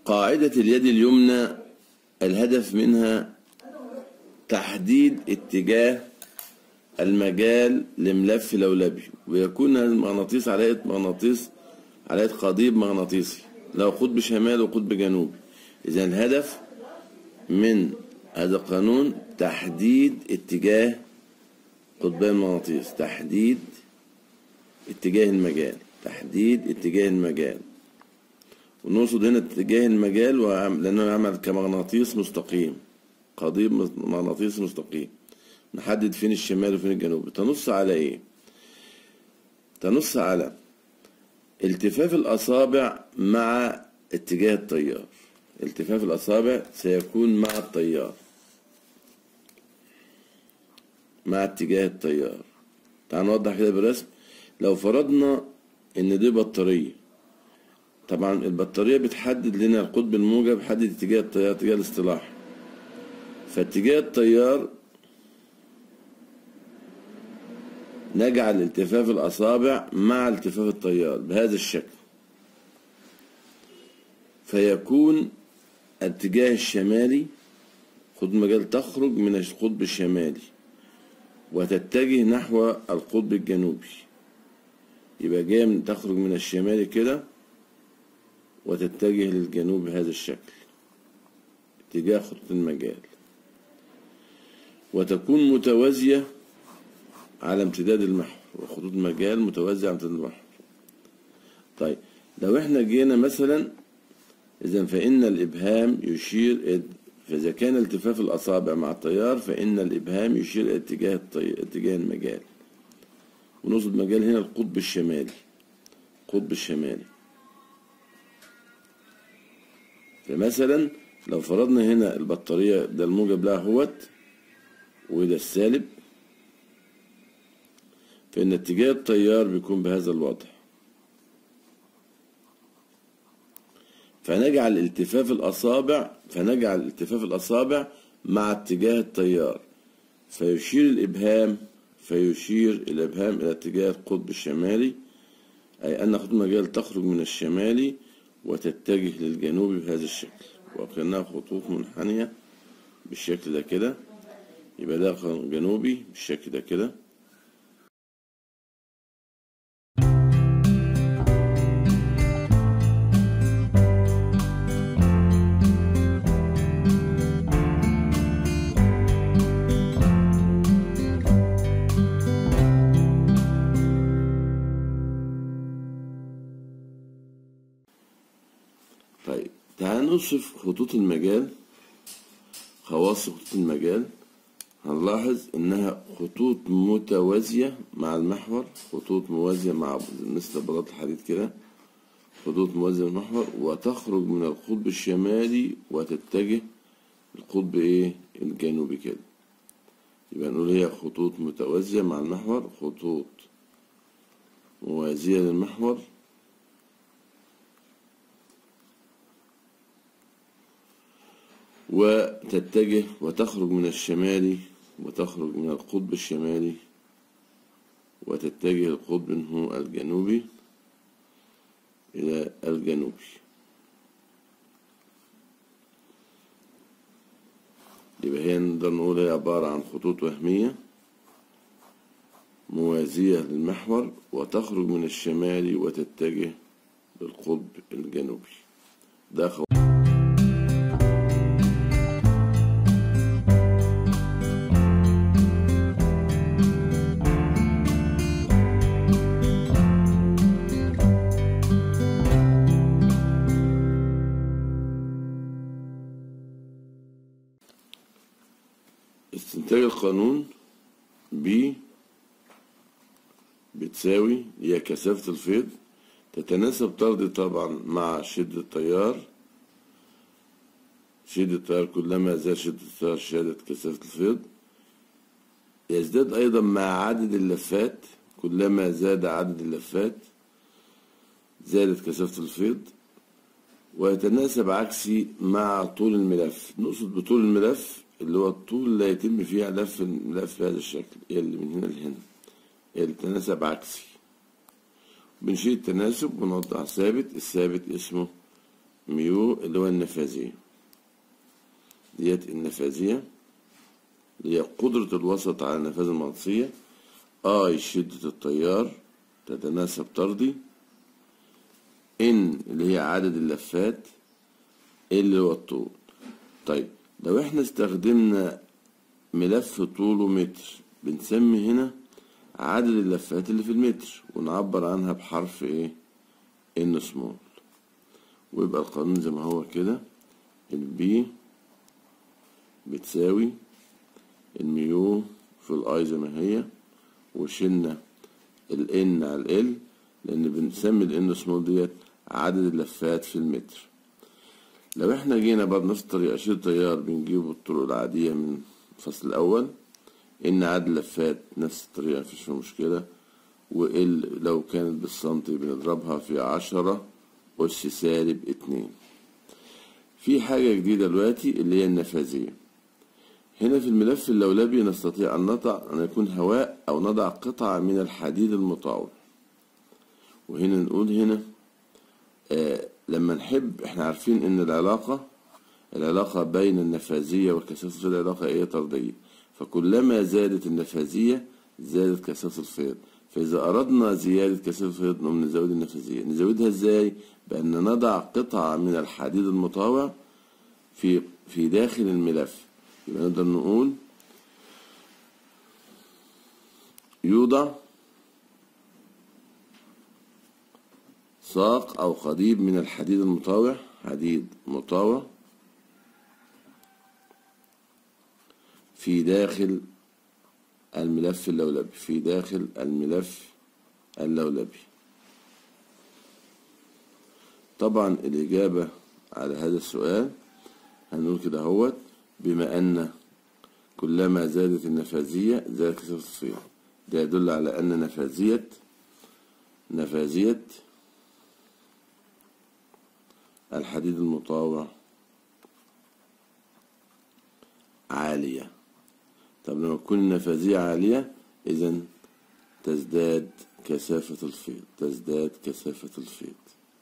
قاعدة اليد اليمنى الهدف منها تحديد اتجاه المجال لملف لولبي ويكون المغناطيس على هيئة مغناطيس على هيئة قضيب مغناطيسي له قطب شمال وقطب جنوبي إذا الهدف من هذا القانون تحديد اتجاه قطبي المغناطيس تحديد اتجاه المجال تحديد اتجاه المجال ونقصد هنا اتجاه المجال لأنه يعمل كمغناطيس مستقيم قضيب مغناطيسي مستقيم نحدد فين الشمال وفين الجنوب تنص على ايه تنص على التفاف الأصابع مع اتجاه التيار التفاف الأصابع سيكون مع التيار مع اتجاه التيار تعال نوضح كده بالرسم لو فرضنا ان دي بطارية طبعا البطارية بتحدد لنا القطب الموجب بيحدد اتجاه التيار اتجاه الاصطلاح فاتجاه التيار نجعل التفاف الأصابع مع التفاف التيار بهذا الشكل فيكون الاتجاه الشمالي خد مجال تخرج من القطب الشمالي وتتجه نحو القطب الجنوبي يبقى جاية من تخرج من الشمال كده وتتجه للجنوب بهذا الشكل اتجاه خطوط المجال وتكون متوازية على امتداد المحور وخطوط المجال متوازية على امتداد المحور طيب لو احنا جينا مثلا اذا فإن الإبهام يشير فإذا كان التفاف الأصابع مع التيار فإن الإبهام يشير إلى اتجاه الطي... اتجاه المجال ونقصد مجال هنا القطب الشمالي القطب الشمالي فمثلا لو فرضنا هنا البطارية ده الموجب لها هوت وده السالب فإن اتجاه التيار بيكون بهذا الوضع فنجعل التفاف الأصابع فنجعل التفاف الأصابع مع اتجاه التيار فيشير الإبهام فيشير الإبهام إلى اتجاه القطب الشمالي أي أن خطوط المجال تخرج من الشمالي وتتجه للجنوب بهذا الشكل وكأنها خطوط منحنية بالشكل ده كده يبقى ده جنوبي بالشكل ده كده طيب تعال نوصف خطوط المجال خواص خطوط المجال هنلاحظ انها خطوط متوازية مع المحور خطوط موازية مع مثل بلاط الحديد كده خطوط موازية للمحور وتخرج من القطب الشمالي وتتجه القطب ايه الجنوبي كده يبقى نقول هي خطوط متوازية مع المحور خطوط موازية للمحور وتتجه وتخرج من الشمالي وتخرج من القطب الشمالي وتتجه القطب هو الجنوبي إلى الجنوبي يبقى هي نقدر نقول هي عبارة عن خطوط وهمية موازية للمحور وتخرج من الشمالي وتتجه للقطب الجنوبي ده خو... استنتاج القانون B بتساوي هي كثافة الفيض تتناسب طردي طبعا مع شدة التيار شدة التيار كلما زاد شدة التيار شادت كثافة الفيض يزداد أيضا مع عدد اللفات كلما زاد عدد اللفات زادت كثافة الفيض ويتناسب عكسي مع طول الملف نقصد بطول الملف اللي هو الطول اللي هيتم فيه لف الملف بهذا الشكل اللي من هنا لهنا التناسب عكسي بنشيل التناسب ونوضع ثابت الثابت اسمه ميو اللي هو النفاذية ديت النفاذية اللي هي قدرة الوسط على النفاذ المغناطيسية اي شدة التيار تتناسب طردي ان اللي هي عدد اللفات اللي هو الطول طيب لو احنا استخدمنا ملف طوله متر بنسمي هنا عدد اللفات اللي في المتر ونعبر عنها بحرف ايه ان سمول ويبقى القانون زي ما هو كده البي بتساوي الميو في الاي زي ما هي وشلنا الان على ال لان بنسمي الان سمول ديت عدد اللفات في المتر لو احنا جينا بعد نفس الطريقة شيل تيار بنجيبه بالطرق العادية من الفصل الأول إن عدد اللفات نفس الطريقة مفيش فيها مشكلة وال لو كانت بالسنتي بنضربها في عشرة أس سالب اتنين في حاجة جديدة دلوقتي اللي هي النفاذية هنا في الملف اللولبي نستطيع أن نضع أن يكون هواء أو نضع قطعة من الحديد المطاوع وهنا نقول هنا آه لما نحب احنا عارفين ان العلاقة العلاقة بين النفاذية والكثافة العلاقة ايه طردية فكلما زادت النفاذية زادت كثافة الفيض فإذا أردنا زيادة كثافة الفيض نقوم نزود النفاذية نزودها ازاي؟ بأن نضع قطعة من الحديد المطاوع في في داخل الملف يبقى نقدر نقول يوضع ساق أو قضيب من الحديد المطاوع حديد مطاوع في داخل الملف اللولبي في داخل الملف اللولبي طبعا الإجابة على هذا السؤال هنقول كده هوت بما أن كلما زادت النفاذية زادت كثافة الصيغ ده يدل على أن نفاذية نفاذية الحديد المطاوع عالية طب لما تكون النفاذية عالية إذا تزداد كثافة الفيض تزداد كثافة الفيض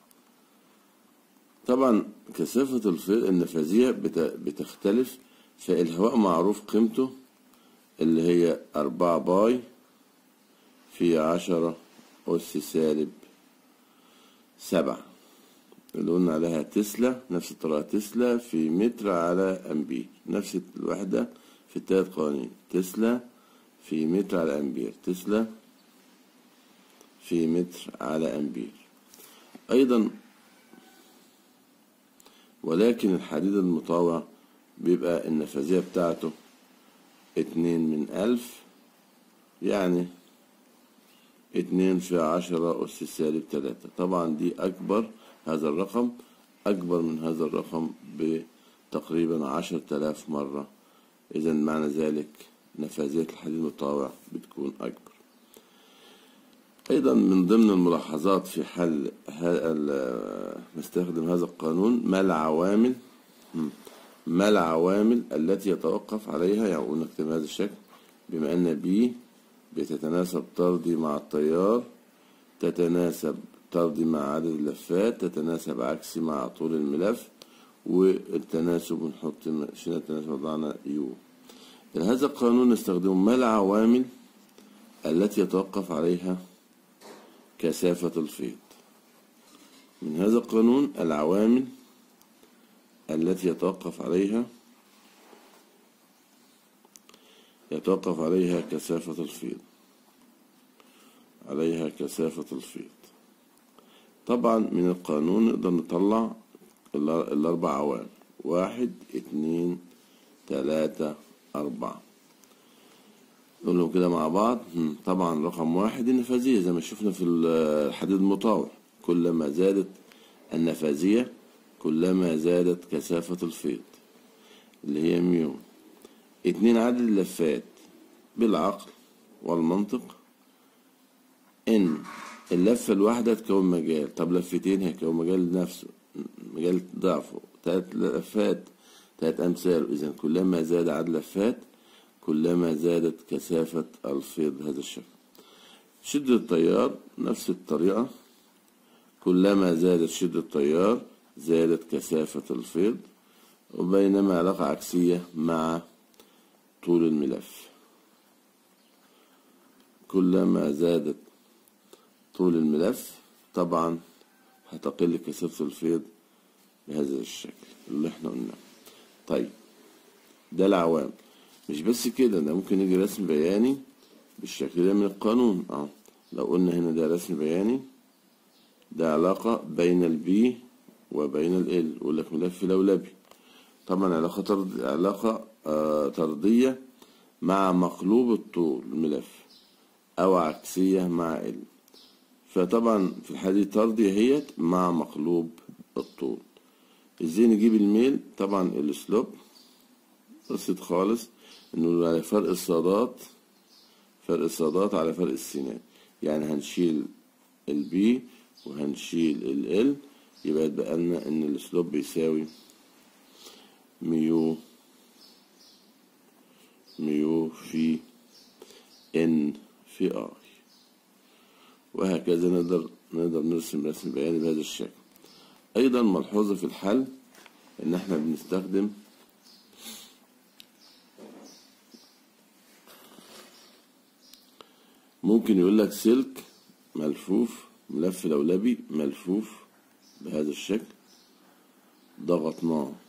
طبعا كثافة الفيض النفاذية بتختلف فالهواء معروف قيمته اللي هي أربعة باي في عشرة أس سالب سبعة اللي قلنا عليها تسلا نفس الطريقة تسلا في متر على أمبير نفس الوحدة في التلات قوانين تسلا في متر على أمبير تسلا في متر على أمبير أيضا ولكن الحديد المطاوع بيبقى النفاذية بتاعته اتنين من ألف يعني اتنين في عشرة أس سالب تلاتة طبعا دي أكبر هذا الرقم أكبر من هذا الرقم بتقريبا عشر تلاف مرة إذا معنى ذلك نفاذية الحديد المطاوع بتكون أكبر أيضا من ضمن الملاحظات في حل نستخدم هذا القانون ما العوامل ما العوامل التي يتوقف عليها يعني قلنا نكتب هذا الشكل بما أن بي بتتناسب طردي مع التيار تتناسب طردي مع عدد اللفات تتناسب عكسي مع طول الملف والتناسب نحط شنو التناسب وضعنا يو هذا القانون نستخدمه ما العوامل التي يتوقف عليها كثافة الفيض من هذا القانون العوامل التي يتوقف عليها يتوقف عليها كثافة الفيض عليها كثافة الفيض طبعا من القانون نقدر نطلع الأربع عوامل واحد اتنين تلاتة أربعة نقولهم كده مع بعض طبعا رقم واحد النفاذية زي ما شفنا في الحديد المطاوع كلما زادت النفاذية كلما زادت كثافة الفيض اللي هي ميو اتنين عدد اللفات بالعقل والمنطق ان اللفة الواحدة تكون مجال طب لفتين هيكون مجال نفسه مجال ضعفه تلات لفات تلات أمثال إذا كلما زاد عدد لفات كلما زادت كثافة الفيض بهذا الشكل شدة التيار نفس الطريقة كلما زادت شدة التيار زادت كثافة الفيض وبينما علاقة عكسية مع طول الملف كلما زادت طول الملف طبعا هتقل كثافة الفيض بهذا الشكل اللي احنا قلناه طيب ده العوام مش بس كده ده ممكن يجي رسم بياني بالشكل ده من القانون اه لو قلنا هنا ده رسم بياني ده علاقة بين البي وبين ال يقول لك ملف لولبي طبعا علاقة طرد علاقة آه طردية مع مقلوب الطول الملف أو عكسية مع ال فطبعا في الحالة دي طردي هي مع مقلوب الطول ازاي نجيب الميل طبعا السلوب بسيط خالص انه على فرق الصادات فرق الصادات على فرق السينات يعني هنشيل البي وهنشيل ال يبقى يتبقى لنا ان السلوب بيساوي ميو ميو في ان في اي وهكذا نقدر نقدر نرسم رسم بياني بهذا الشكل ايضا ملحوظه في الحل ان احنا بنستخدم ممكن يقول لك سلك ملفوف ملف لولبي ملفوف بهذا الشكل ضغطناه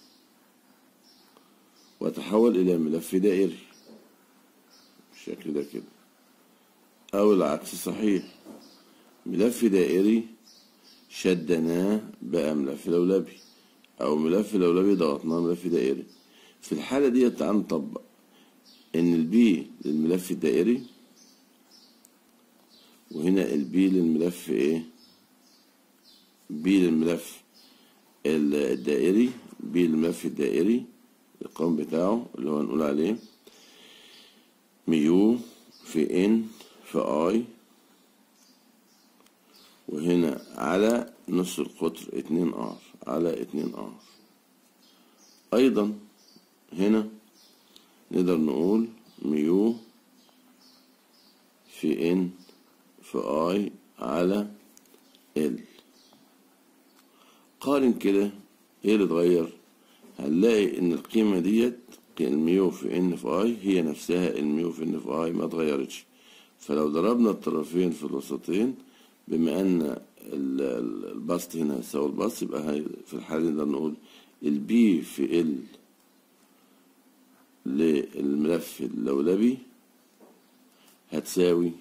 وتحول إلى ملف دائري بالشكل ده كده أو العكس صحيح ملف دائري شدناه بقى ملف لولبي أو ملف لولبي ضغطناه ملف دائري في الحالة دي تعال نطبق إن البي للملف الدائري وهنا البي للملف ايه بي للملف الدائري بي للملف الدائري القوام بتاعه اللي هو هنقول عليه ميو في ان في اي وهنا على نص القطر اتنين ار على اتنين ار ايضا هنا نقدر نقول ميو في ان في اي على ال قارن كده ايه اللي اتغير هنلاقي ان القيمة ديت الميو في ان في اي هي نفسها الميو في ان في اي ما اتغيرتش فلو ضربنا الطرفين في الوسطين بما ان البسط هنا يساوي البسط يبقى في الحالة نقدر نقول البي في ال للملف اللولبي هتساوي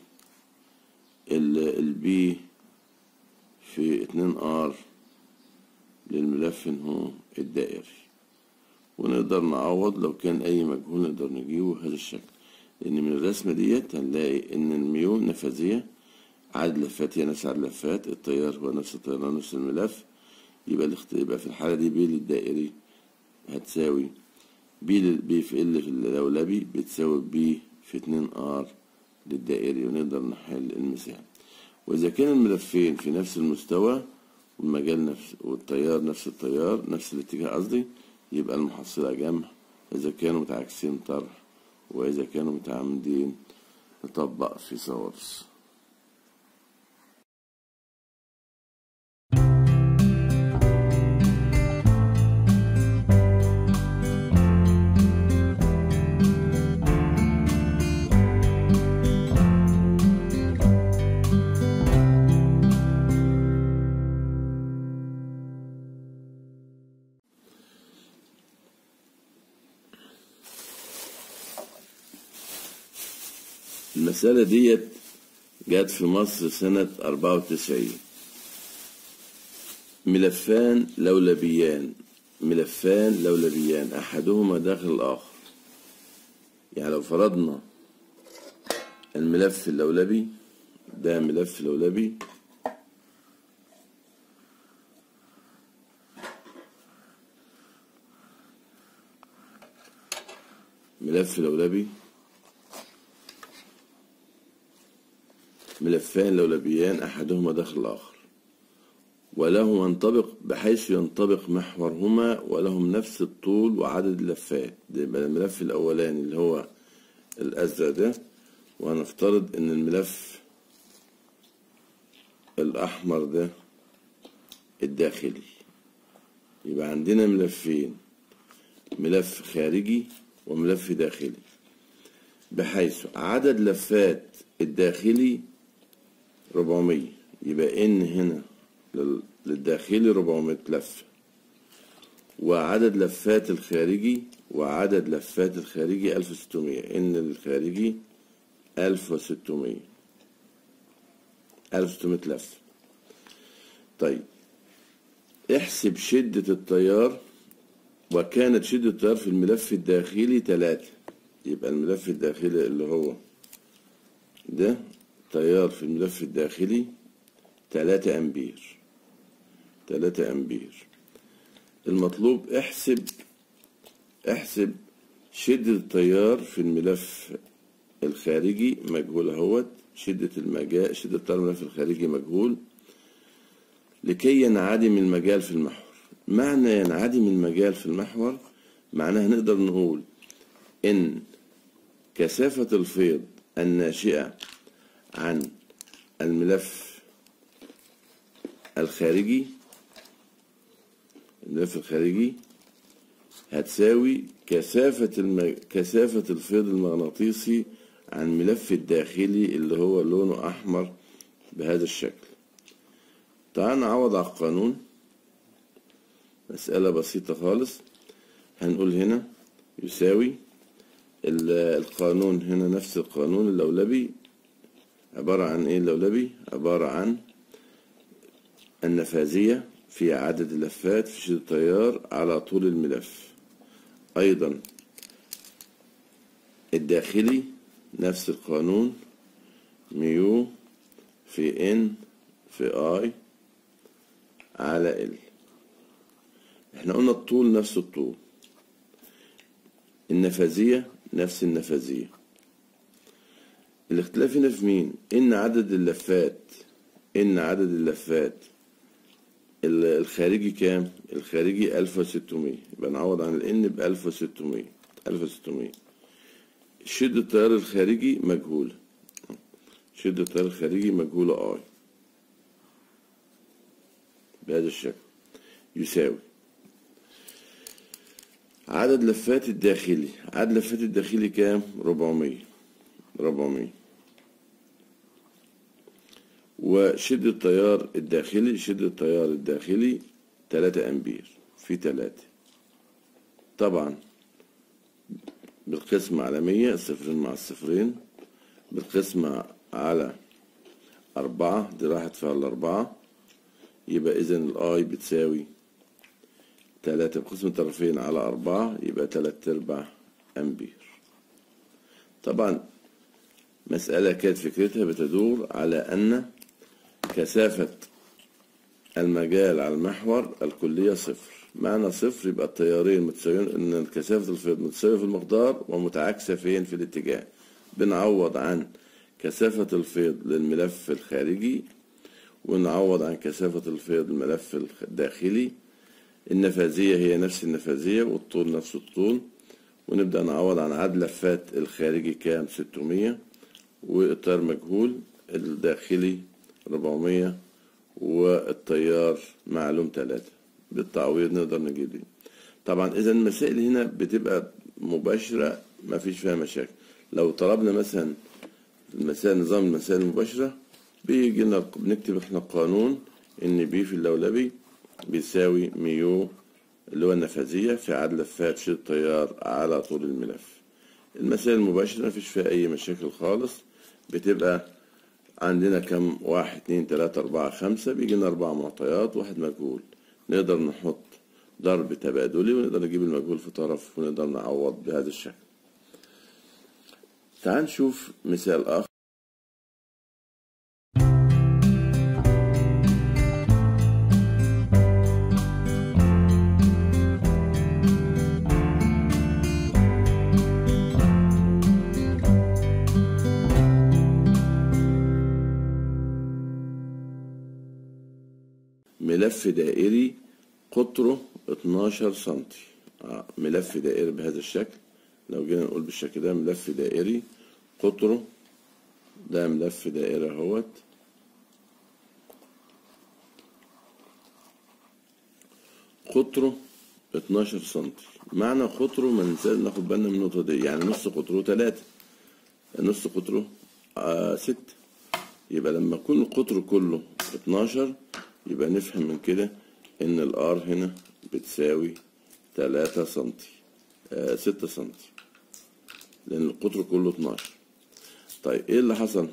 البي في اتنين ار للملف هو الدائري ونقدر نعوض لو كان اي مجهول نقدر نجيبه بهذا الشكل لان من الرسمة ديت هنلاقي ان الميو نفاذية عدد لفات هي نفس عدد لفات التيار هو نفس التيار نفس الملف يبقى يبقى في الحالة دي بي للدائري هتساوي بي بي في ال في اللولبي بتساوي بي في اتنين ار للدائري ونقدر نحل المثال وإذا كان الملفين في نفس المستوى والمجال نفس والتيار نفس التيار نفس الاتجاه قصدي يبقى المحصلة جمع إذا كانوا متعاكسين طرح وإذا كانوا متعامدين نطبق في صورس المسألة ديت جت في مصر سنة أربعة وتسعين ملفان لولبيان ملفان لولبيان أحدهما داخل الآخر يعني لو فرضنا الملف اللولبي ده ملف لولبي ملف لولبي ملفان لولبيان أحدهما داخل الآخر وله ينطبق بحيث ينطبق محورهما ولهم نفس الطول وعدد اللفات ده يبقى الملف الأولاني اللي هو الأزرق ده وهنفترض إن الملف الأحمر ده الداخلي يبقى عندنا ملفين ملف خارجي وملف داخلي بحيث عدد لفات الداخلي 400 يبقى ان هنا لل- للداخلي 400 لفة وعدد لفات الخارجي وعدد لفات الخارجي 1600 ان للخارجي 1600 1600 لفة طيب احسب شدة التيار وكانت شدة التيار في الملف الداخلي 3 يبقى الملف الداخلي اللي هو ده تيار في الملف الداخلي 3 أمبير 3 أمبير المطلوب احسب احسب شدة التيار في الملف الخارجي مجهول اهوت شدة المجال شدة التيار في الملف الخارجي مجهول لكي ينعدم المجال في المحور معنى ينعدم المجال في المحور معناها نقدر نقول إن كثافة الفيض الناشئة عن الملف الخارجي الملف الخارجي هتساوي كثافة الم... كثافة الفيض المغناطيسي عن الملف الداخلي اللي هو لونه أحمر بهذا الشكل تعال نعوض على القانون مسألة بسيطة خالص هنقول هنا يساوي ال- القانون هنا نفس القانون اللولبي عبارة عن ايه اللولبي عبارة عن النفاذية في عدد اللفات في شدة التيار على طول الملف أيضا الداخلي نفس القانون ميو في ان في اي على ال احنا قلنا الطول نفس الطول النفاذية نفس النفاذية الاختلاف هنا في مين ان عدد اللفات ان عدد اللفات ال- الخارجي كام الخارجي 1600 يبقى نعوض عن الان ب 1600 1600 شدة التيار الخارجي مجهولة شدة التيار الخارجي مجهولة اي بهذا الشكل يساوي عدد لفات الداخلي عدد لفات الداخلي كام 400 400 وشدة التيار الداخلي شدة التيار الداخلي 3 أمبير في 3 طبعا بالقسمة على 100 الصفرين مع الصفرين بالقسمة على أربعة دي راحت فيها الأربعة يبقى إذا الآي بتساوي تلاتة بقسم طرفين على أربعة يبقى تلات أرباع أمبير طبعا مسألة كانت فكرتها بتدور على أن كثافة المجال على المحور الكلية صفر معنى صفر يبقى التيارين متساويين ان كثافة الفيض متساوية في المقدار ومتعاكسة فين في الاتجاه بنعوض عن كثافة الفيض للملف الخارجي ونعوض عن كثافة الفيض للملف الداخلي النفاذية هي نفس النفاذية والطول نفس الطول ونبدأ نعوض عن عدد لفات الخارجي كام 600 والتيار مجهول الداخلي 400 والتيار معلوم 3 بالتعويض نقدر نجيب دي طبعا اذا المسائل هنا بتبقى مباشرة ما فيش فيها مشاكل لو طلبنا مثلا المسائل نظام المسائل المباشرة بيجي لنا بنكتب احنا القانون ان بي في اللولبي بيساوي ميو اللي هو النفاذية في عدد لفات شدة التيار على طول الملف المسائل المباشرة مفيش فيها أي مشاكل خالص بتبقى عندنا كم واحد اتنين تلاتة أربعة خمسة بيجينا أربع معطيات واحد مجهول نقدر نحط ضرب تبادلي ونقدر نجيب المجهول في طرف ونقدر نعوض بهذا الشكل تعال نشوف مثال آخر ملف دائري قطره 12 سنتي آه، ملف دائري بهذا الشكل لو جينا نقول بالشكل ده ملف دائري قطره ده ملف دائري اهوت قطره 12 سنتي معنى قطره ما ننساش ناخد بالنا من النقطة دي يعني نص قطره 3 نص قطره آه ستة يبقى لما يكون القطر كله 12 يبقى نفهم من كده ان الار هنا بتساوي 3 سنتي آه 6 سنتي لان القطر كله 12 طيب ايه اللي حصل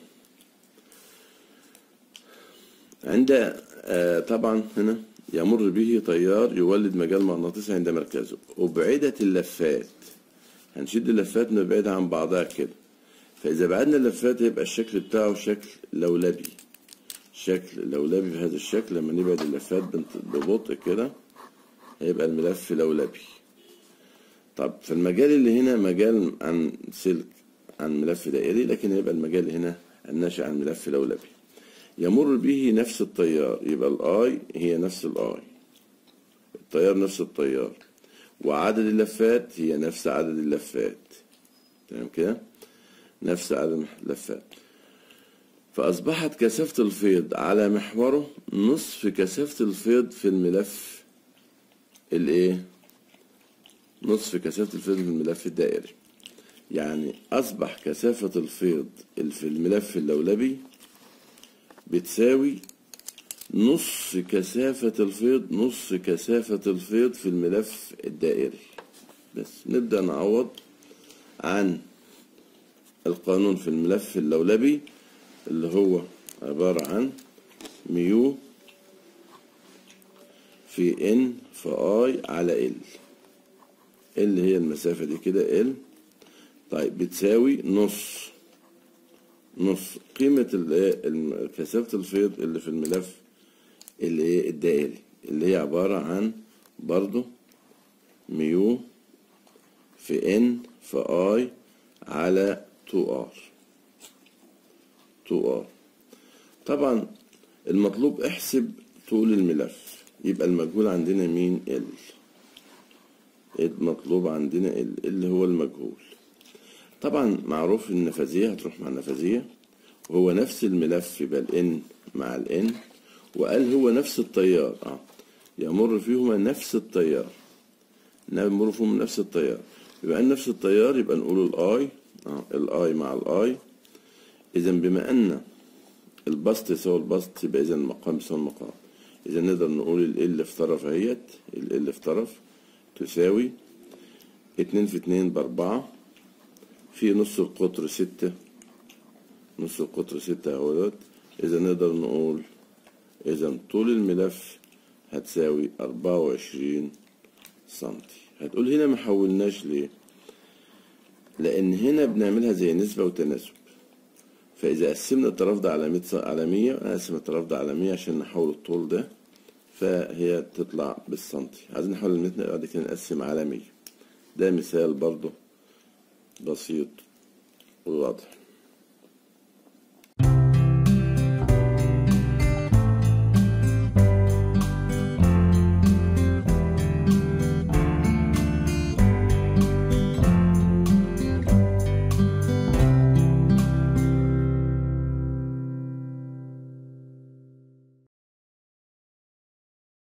عند آه طبعا هنا يمر به تيار يولد مجال مغناطيسي عند مركزه أبعدت اللفات هنشد اللفات نبعدها عن بعضها كده فإذا بعدنا اللفات هيبقى الشكل بتاعه شكل لولبي شكل لولبي بهذا الشكل لما نبعد اللفات ببطء كده هيبقى الملف لولبي طب في المجال اللي هنا مجال عن سلك عن ملف دائري لكن هيبقى المجال هنا الناشئ عن ملف لولبي يمر به نفس التيار يبقى الاي هي نفس الاي التيار نفس التيار وعدد اللفات هي نفس عدد اللفات تمام كده نفس عدد اللفات فأصبحت كثافة الفيض على محوره نصف كثافة الفيض في الملف الايه نصف كثافة الفيض في الملف الدائري يعني أصبح كثافة الفيض في الملف اللولبي بتساوي نص كثافة الفيض نص كثافة الفيض في الملف الدائري بس نبدأ نعوض عن القانون في الملف اللولبي اللي هو عبارة عن ميو في ان في اي على ال ال هي المسافة دي كده ال طيب بتساوي نص نص قيمة كثافة الفيض اللي في الملف اللي ايه الدائري اللي هي عبارة عن برضو ميو في ان في اي على 2 ار 2 ار طبعا المطلوب احسب طول الملف يبقى المجهول عندنا مين ال المطلوب عندنا ال اللي هو المجهول طبعا معروف النفاذية هتروح مع النفاذية وهو نفس الملف يبقى الان مع الان وقال هو نفس التيار اه يمر فيهما نفس التيار يمر فيهما نفس التيار يبقى نفس التيار يبقى نقول الاي اه الاي مع الاي اذا بما ان البسط يساوي البسط يبقى اذا المقام يساوي المقام اذا نقدر نقول ال في طرف اهيت ال في طرف تساوي اتنين في اتنين باربعة في نص القطر ستة نص القطر ستة اهوت اذا نقدر نقول اذا طول الملف هتساوي أربعة وعشرين سنتي هتقول هنا ما حولناش ليه لان هنا بنعملها زي نسبة وتناسب فاذا قسمنا الطرف ده على 100 على 100 اقسم الطرف ده على 100 عشان نحول الطول ده فهي تطلع بالسنتي عايزين نحول المتر بعد كده نقسم على 100 ده مثال برضه بسيط وواضح